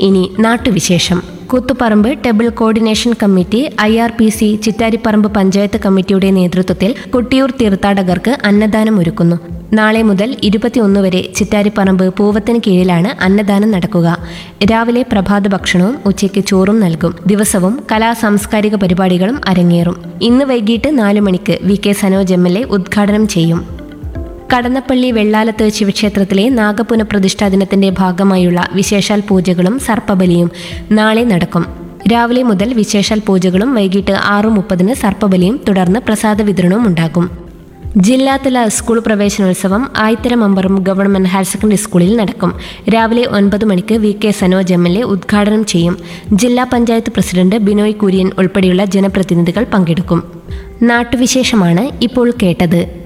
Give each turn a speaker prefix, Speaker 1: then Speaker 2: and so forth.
Speaker 1: ഇനി നാട്ടുവിശേഷം Koothuparamba table coordination committee I R P C Chittariparamba panchayat കമ്മിറ്റിയുടെ നേതൃത്വത്തിൽ കൊട്ടിയൂർ തീർത്ഥാടകർക്ക് അന്നദാനം ഒരുക്കുന്നു നാളെ മുതൽ ഇരുപത്തിയൊന്ന് വരെ ചിറ്റാരിപ്പറമ്പ് പൂവത്തിന് കീഴിലാണ് അന്നദാനം നടക്കുക രാവിലെ പ്രഭാത ഭക്ഷണവും ഉച്ചയ്ക്ക് ചോറും നൽകും ദിവസവും കലാ സാംസ്കാരിക പരിപാടികളും അരങ്ങേറും ഇന്ന് വൈകിട്ട് നാലു മണിക്ക് V K Sanoj M L A ഉദ്ഘാടനം ചെയ്യും കടന്നപ്പള്ളി വെള്ളാലത്ത് ശിവക്ഷേത്രത്തിലെ നാഗപുനഃപ്രതിഷ്ഠാ ദിനത്തിന്റെ ഭാഗമായുള്ള വിശേഷാൽ പൂജകളും സർപ്പബലിയും നാളെ നടക്കും രാവിലെ മുതൽ വിശേഷാൽ പൂജകളും വൈകിട്ട് ആറ് മുപ്പതിന് സർപ്പബലിയും തുടർന്ന് പ്രസാദ വിതരണവും ഉണ്ടാകും ജില്ലാതല സ്കൂൾ പ്രവേശനോത്സവം ആയിത്തര മമ്പറും ഗവൺമെന്റ് ഹയർ സെക്കൻഡറി സ്കൂളിൽ നടക്കും രാവിലെ ഒൻപത് മണിക്ക് V K Sanoj M L A ഉദ്ഘാടനം ചെയ്യും ജില്ലാ പഞ്ചായത്ത് പ്രസിഡന്റ് ബിനോയ് കുര്യൻ ഉൾപ്പെടെയുള്ള ജനപ്രതിനിധികൾ പങ്കെടുക്കും നാട്ടുവിശേഷമാണ് ഇപ്പോൾ കേട്ടത്